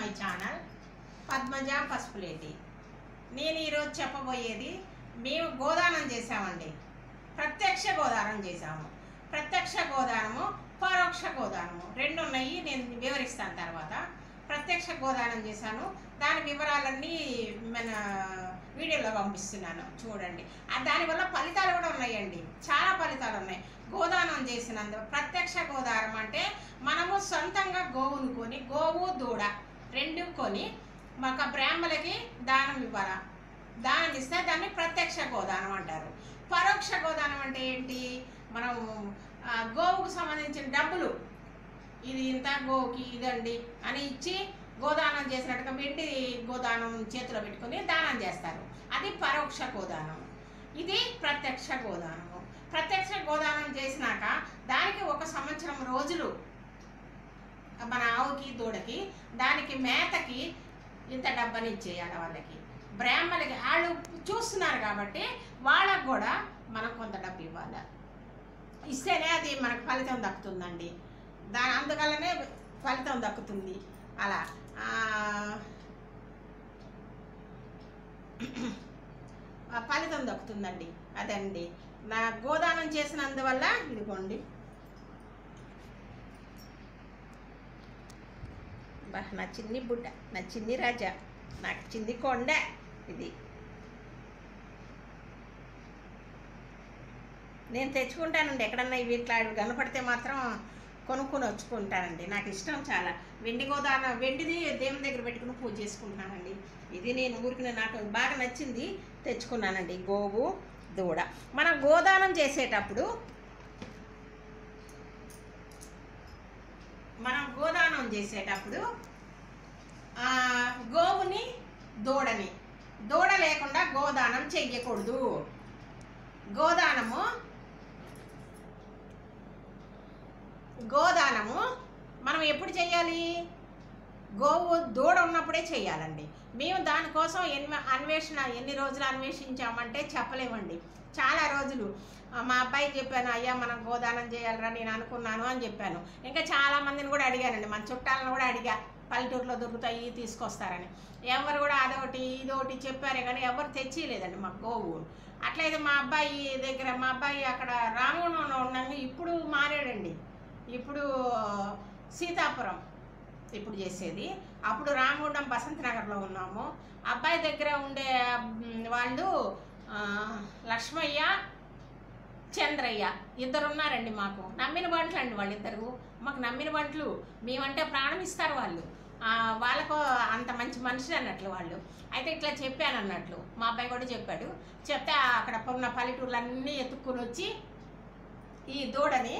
channel Padmaja Pasupuleti నేను ఈరోజు చెప్పబోయేది మేము గోదానం చేసామండి ప్రత్యక్ష గోదానం చేసాము ప్రత్యక్ష గోదానము పరోక్ష గోదానము రెండు ఉన్నాయి నేను వివరిస్తాను తర్వాత ప్రత్యక్ష గోదానం చేశాను దాని వివరాలన్నీ మన వీడియోలో పంపిస్తున్నాను చూడండి ఆ దానివల్ల ఫలితాలు కూడా ఉన్నాయండి చాలా ఫలితాలు ఉన్నాయి గోదానం చేసినందు ప్రత్యక్ష గోదానం అంటే మనము సొంతంగా గోవును కొని గోవు దూడ రెండు కొని మాకు బ్రాహ్మలకి దానం ఇవ్వాల దానం ఇస్తే దాన్ని ప్రత్యక్ష గోదానం అంటారు పరోక్ష గోదానం అంటే ఏంటి మనం ఆ, గోవుకు సంబంధించిన డబ్బులు ఇది ఇంత గోవుకి ఇదండి అని ఇచ్చి గోదానం చేసినట్టుగా వెండి గోదానం చేతిలో పెట్టుకొని దానం చేస్తారు అది పరోక్ష గోదానం ఇది ప్రత్యక్ష గోదానము ప్రత్యక్ష గోదానం చేసినాక దానికి ఒక సంవత్సరం రోజులు మన ఆవుకి దూడకి దానికి మేతకి ఇంత డబ్బని ఇచ్చేయాలి వాళ్ళకి బ్రాహ్మణులకి వాళ్ళు చూస్తున్నారు కాబట్టి వాళ్ళకు కూడా మనం కొంత డబ్బు ఇవ్వాలి ఇస్తేనే అది మనకు ఫలితం దక్కుతుందండి దాని అందువల్లనే ఫలితం దక్కుతుంది అలా ఆ, ఆ ఫలితం దక్కుతుందండి అదండి నా గోదానం చేసినందువల్ల ఇదిగోండి బా నా చిన్ని బుడ్డ నా చిన్ని రాజా నాకు చిన్ని కొండ ఇది నేను తెచ్చుకుంటానండి ఎక్కడన్నా ఇవి ఇట్లా కనపడితే మాత్రం కొనుక్కొని వచ్చుకుంటానండి నాకు ఇష్టం చాలా వెండి గోదాన వెండిది దేవుని దగ్గర పెట్టుకుని పూజ చేసుకుంటున్నానండి ఇది నేను ఊరికి నాకు బాగా నచ్చింది తెచ్చుకున్నానండి గోవు దూడ మనం గోదానం చేసేటప్పుడు మనం గోదానం చేసేటప్పుడు ఆ, గోవుని దూడని దూడ లేకుండా గోదానం చెయ్యకూడదు గోదానము గోదానము మనం ఎప్పుడు చేయాలి గోవు దూడ ఉన్నప్పుడే చేయాలండి మేము దానికోసం ఎన్ని అన్వేషణ ఎన్ని రోజులు అన్వేషించామంటే చెప్పలేమండి చాలా రోజులు ఆ, మా అబ్బాయికి చెప్పాను అయ్యా మనం గోదానం చేయాలరా నేను అనుకున్నాను అని చెప్పాను ఇంకా చాలా మందిని కూడా అడిగానండి మన చుట్టాలను కూడా అడిగా పల్లెటూరులో దొరుకుతాయి తీసుకొస్తారని ఎవరు కూడా అదొకటి ఇదొకటి చెప్పారే కానీ ఎవరు తెచ్చిలేదండి మా గోవు అట్లయితే మా అబ్బాయి దగ్గర మా అబ్బాయి అక్కడ రామగుండంలో ఉన్నాను ఇప్పుడు మారాడండి ఇప్పుడు సీతాపురం ఇప్పుడు చేసేది అప్పుడు రామగుండం బసంత్ నగర్లో ఉన్నాము అబ్బాయి దగ్గర ఉండే మ్, వాళ్ళు ఆ, లక్ష్మయ్య చంద్రయ్య ఇద్దరు ఉన్నారండి మాకు నమ్మిన బంట్లు అండి వాళ్ళిద్దరు మాకు నమ్మిన బంట్లు మేమంటే ప్రాణం ఇస్తారు వాళ్ళు ఆ, వాళ్ళకు అంత మంచి మనుషులు అన్నట్లు వాళ్ళు అయితే ఇట్లా చెప్పాను అన్నట్లు మా అబ్బాయి కూడా చెప్పాడు చెప్తే అక్కడ ఉన్న పల్లెటూర్లన్నీ ఎత్తుక్కుని వచ్చి ఈ దూడని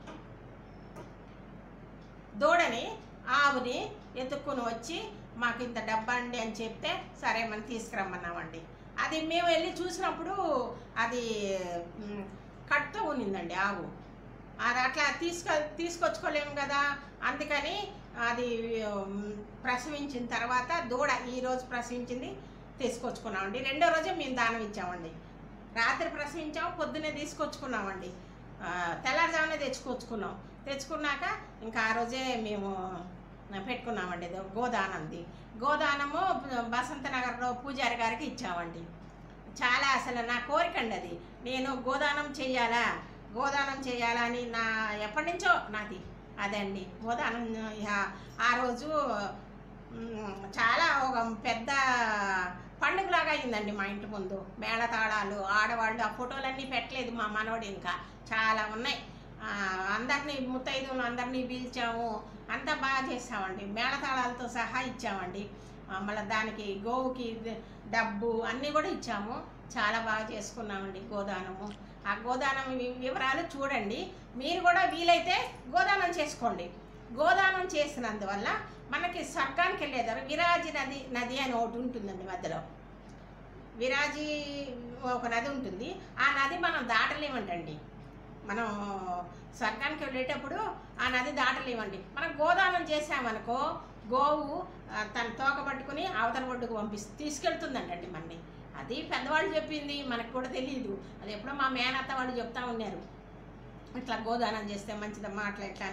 దూడని ఆవుని ఎత్తుక్కుని వచ్చి మాకు ఇంత డబ్బా అండి అని చెప్తే సరే మనం తీసుకురమ్మన్నామండి అది మేము వెళ్ళి చూసినప్పుడు అది మ్, కట్టుతో ఉన్నిందండి ఆవు అది అట్లా తీసుకొ తీసుకొచ్చుకోలేము కదా అందుకని అది మ్, ప్రసవించిన తర్వాత దూడ ఈరోజు ప్రసవించింది తీసుకొచ్చుకున్నామండి రెండో రోజే మేము దానం ఇచ్చామండి రాత్రి ప్రసవించాము పొద్దున్నే తీసుకొచ్చుకున్నామండి ఆ, తెల్లారుజామునే తెచ్చుకొచ్చుకున్నాం తెచ్చుకున్నాక ఇంకా ఆ రోజే మేము పెట్టుకున్నామండి ఇది గోదానంది గోదానము బసంత నగర్లో పూజారి గారికి ఇచ్చామండి చాలా అసలు నా కోరిక అండి అది నేను గోదానం చెయ్యాలా గోదానం చేయాలా అని నా ఎప్పటి నుంచో నాది అదండి గోదానం ఇహ- ఆ రోజు మ్, చాలా ఒక పెద్ద పండుగలాగా అయిందండి మా ఇంటి ముందు మేళతాళాలు ఆడవాళ్ళు ఆ ఫోటోలన్నీ పెట్టలేదు మా మనవడు ఇంకా చాలా ఉన్నాయి ఆ, అందరినీ ముత్తైదువులు అందరినీ పిలిచాము అంతా బాగా చేసామండి మేళతాళాలతో సహా ఇచ్చామండి ఆ, మళ్ళీ దానికి గోవుకి ద- డబ్బు అన్నీ కూడా ఇచ్చాము చాలా బాగా చేసుకున్నామండి గోదానము ఆ గోదానం వి- వివరాలు చూడండి మీరు కూడా వీలైతే గోదానం చేసుకోండి గోదానం చేసినందువల్ల మనకి స్వర్గానికి వెళ్ళేదారు విరాజి నది నది అని ఒకటి ఉంటుందండి మధ్యలో విరాజి ఒక నది ఉంటుంది ఆ నది మనం దాటలేమంటండి మనం స్వర్గానికి వెళ్ళేటప్పుడు ఆ నది దాటలేమండి మనం గోదానం చేసామనుకో గోవు ఆ, తన తోక పట్టుకుని అవతల ఒడ్డుకు పంపిస్తే తీసుకెళ్తుందంటండి మనని అది పెద్దవాళ్ళు చెప్పింది మనకు కూడా తెలియదు అది ఎప్పుడో మా మేనత్త వాళ్ళు చెప్తా ఉన్నారు ఇట్లా గోదానం చేస్తే మంచిదమ్మా అట్లా ఇట్లా అని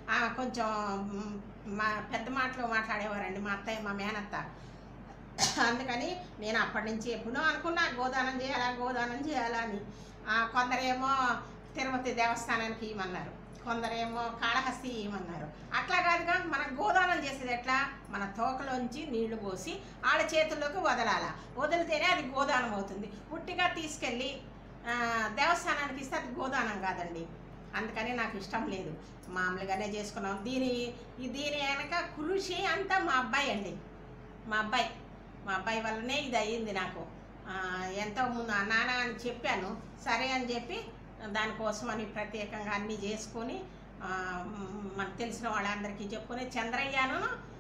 ఆ, కొంచెం మ్, మా పెద్ద మాటలు మాట్లాడేవారండి మా అత్తయ్య మా మేనత్త అందుకని నేను అప్పటి నుంచి ఎప్పుడో అనుకున్నా గోదానం చేయాలా గోదానం చేయాలా అని ఆ, కొందరేమో తిరుపతి దేవస్థానానికి ఇవ్వమన్నారు కొందరేమో కాళహస్తి ఇవ్వమన్నారు అట్లా కాదుగా మనం గోదానం చేసేది ఎట్లా మన తోకలోంచి నీళ్లు పోసి ఆడ చేతుల్లోకి వదలాల వదిలితేనే అది గోదానం అవుతుంది ఉట్టిగా తీసుకెళ్ళి ఆ, దేవస్థానానికి ఇస్తే అది గోదానం కాదండి అందుకని నాకు ఇష్టం లేదు మామూలుగానే చేసుకున్నాం దీని ఈ దీని వెనక కృషి అంతా మా అబ్బాయి అండి మా అబ్బాయి మా అబ్బాయి వల్లనే ఇది అయ్యింది నాకు ఆ, ఎంతో ముందు ఆ నాన్న అని చెప్పాను సరే అని చెప్పి దానికోసం అని ప్రత్యేకంగా అన్నీ చేసుకొని ఆ, మ్, మనకు తెలిసిన వాళ్ళందరికీ చెప్పుకొని చంద్రయ్యను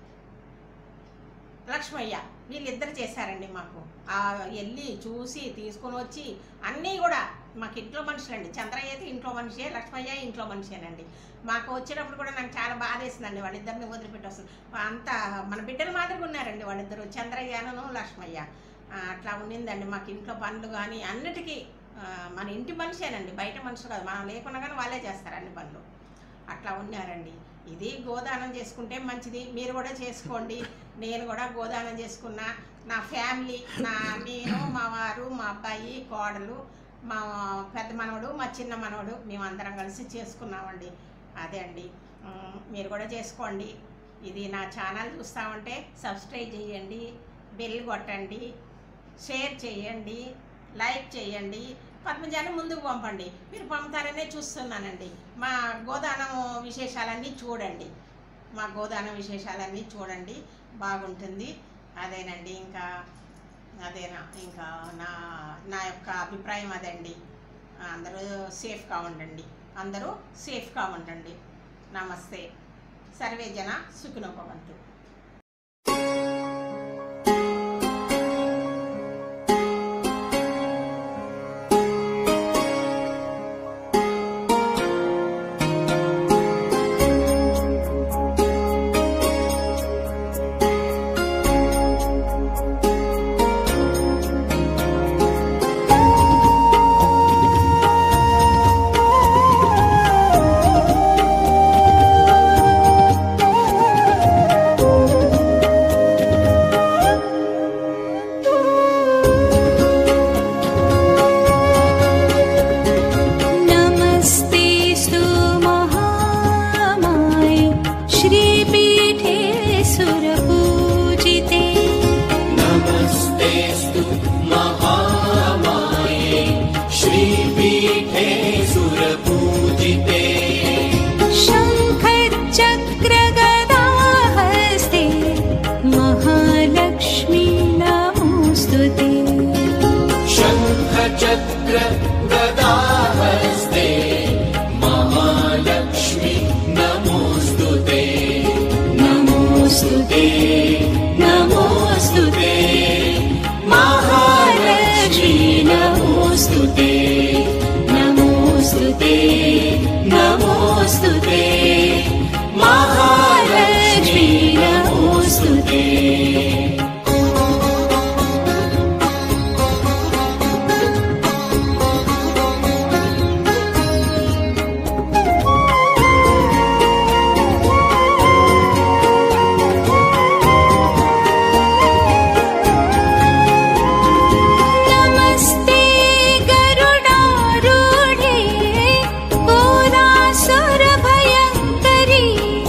లక్ష్మయ్య వీళ్ళిద్దరు చేశారండి మాకు ఆ వెళ్ళి చూసి తీసుకొని వచ్చి అన్నీ కూడా మాకు ఇంట్లో మనుషులండి చంద్రయ్య అయితే ఇంట్లో మనిషే లక్ష్మయ్య ఇంట్లో మనిషేనండి మాకు వచ్చినప్పుడు కూడా నాకు చాలా బాధ వేసిందండి వాళ్ళిద్దరిని వదిలిపెట్టి వస్తుంది అంత మన బిడ్డల మాదిరిగా ఉన్నారండి వాళ్ళిద్దరు చంద్రయ్యను లక్ష్మయ్య ఆ, అట్లా ఉండిందండి మాకు ఇంట్లో పనులు కానీ అన్నిటికీ ఆ, మన ఇంటి మనిషేనండి బయట మనుషులు కాదు మనం లేకున్నా కానీ వాళ్ళే చేస్తారు అన్ని పనులు అట్లా ఉన్నారండి ఇది గోదానం చేసుకుంటే మంచిది మీరు కూడా చేసుకోండి నేను కూడా గోదానం చేసుకున్నా నా ఫ్యామిలీ నా నేను మా వారు మా అబ్బాయి కోడలు మా పెద్ద మనవడు మా చిన్న మనవడు మేమందరం కలిసి చేసుకున్నామండి అదే అండి ఉమ్, మీరు కూడా చేసుకోండి ఇది నా ఛానల్ చూస్తా ఉంటే సబ్స్క్రైబ్ చేయండి బెల్ కొట్టండి షేర్ చేయండి లైక్ చేయండి పద్మజాన్ని ముందుకు పంపండి మీరు పంపుతారనే చూస్తున్నానండి మా గోదానం విశేషాలన్నీ చూడండి మా గోదానం విశేషాలన్నీ చూడండి బాగుంటుంది అదేనండి ఇంకా అదేనా ఇంకా నా నా యొక్క అభిప్రాయం అదండి అందరూ సేఫ్గా ఉండండి అందరూ సేఫ్గా ఉండండి నమస్తే సర్వే జన సుఖినోపవంతు नमस्तेस्तु महामाय श्रीपीठे सुरपूजिते नमस्तेऽस्तु महामाये श्रीपीठे सुरपूजिते शङ्खचक्रगदाहस्ते महालक्ष्मी नमोऽस्तु ते शङ्खचक्र गदाहस्ते महालक्ष्मी नमोऽस्तु ते नमोऽस्तु ते नमोऽस्तु ते महालक्ष्मी नमोऽस्तु ते नमोऽस्तु ते नमोऽस्तु ते महालक्ष्मी नमोऽस्तु ते नमस्ते गरुडारूढे गोदासुरभयङ्करी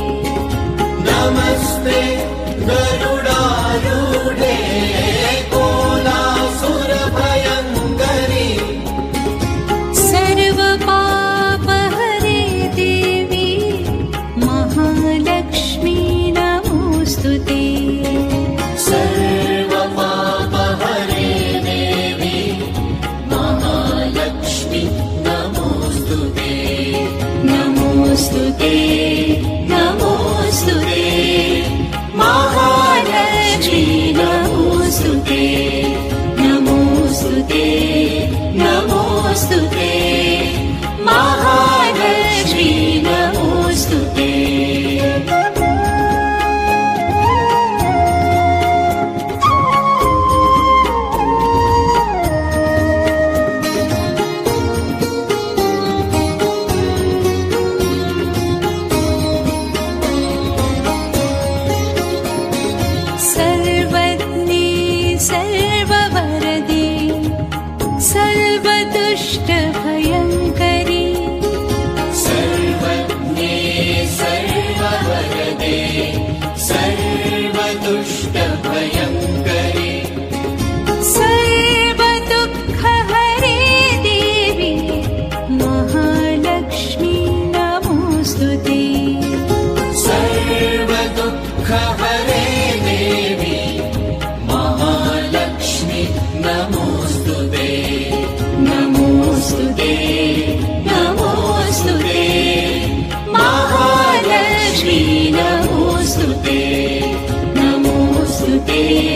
नमस्ते गरुडारूढे कोलासुरभयङ्करी सर्वपापहरे देवी महालक्ष्मी नमोऽस्तु ते सर्वपापहरे देवी महालक्ष्मी नमोऽस्तु ते नमोऽस्तु ते नमोऽस्तु ते महालक्ष्मी सर्वदुष्टभयङ्करी सर्वज्ञे सर्ववरदे सर्वदुष्टभयङ्करि सर्वदुःखहरे देवी महालक्ष्मी नमोऽस्तु ते सर्वदुःखहरे देवी महालक्ष्मि नमोऽस्तु ते नमोऽस्तु ते नमोऽस्तु ते महालक्ष्मी नमोऽस्तु ते नमोऽस्तु ते